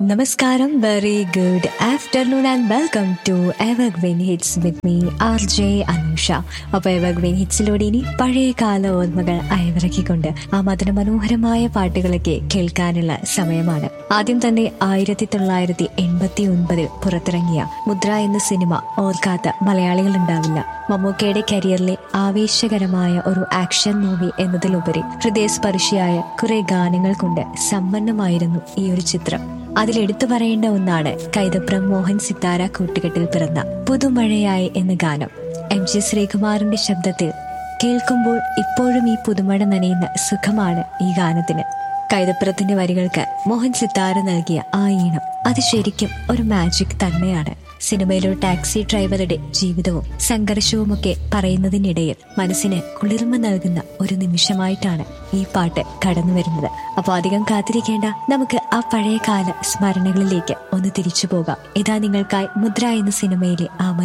നമസ്കാരം very good afternoon and welcome to evergreen hits with me R J Anusha അപ്പൊ evergreen ഹിറ്റ്സിലൂടെ ഇനി പഴയ കാല ഓർമ്മകൾ അയവിറക്കിക്കൊണ്ട് ആ മധുര മനോഹരമായ പാട്ടുകളൊക്കെ കേൾക്കാനുള്ള സമയമാണ് ആദ്യം തന്നെ ആയിരത്തി തൊള്ളായിരത്തി എൺപത്തി ഒൻപതിൽ പുറത്തിറങ്ങിയ മുദ്ര എന്ന സിനിമ ഓർക്കാത്ത മലയാളികൾ ഉണ്ടാവില്ല മമ്മൂക്കയുടെ കരിയറിലെ ആവേശകരമായ ഒരു ആക്ഷൻ മൂവി എന്നതിലുപരി ഹൃദയസ്പർശിയായ കുറെ ഗാനങ്ങൾ കൊണ്ട് സമ്പന്നമായിരുന്നു ഈ ഒരു ചിത്രം അതിലെടുത്തു പറയേണ്ട ഒന്നാണ് കൈതപ്രം മോഹൻ സിത്താര കൂട്ടുകെട്ടിൽ പിറന്ന പുതുമഴയായി എന്ന ഗാനം എം ജി ശ്രീകുമാറിന്റെ ശബ്ദത്തിൽ കേൾക്കുമ്പോൾ ഇപ്പോഴും ഈ പുതുമഴ നനയുന്ന സുഖമാണ് ഈ ഗാനത്തിന് കൈതപ്പുറത്തിന്റെ വരികൾക്ക് മോഹൻ സിത്താര നൽകിയ ആ ഈണം അത് ശരിക്കും ഒരു മാജിക് തന്നെയാണ് സിനിമയിലെ ഒരു ടാക്സി ഡ്രൈവറുടെ ജീവിതവും സംഘർഷവുമൊക്കെ പറയുന്നതിനിടയിൽ മനസ്സിന് കുളിർമ നൽകുന്ന ഒരു നിമിഷമായിട്ടാണ് ഈ പാട്ട് കടന്നു വരുന്നത് അപ്പോൾ അധികം കാത്തിരിക്കേണ്ട നമുക്ക് ആ പഴയ കാല സ്മരണകളിലേക്ക് ഒന്ന് തിരിച്ചു പോകാം ഇതാ നിങ്ങൾക്കായി മുദ്ര എന്ന സിനിമയിലെ ആ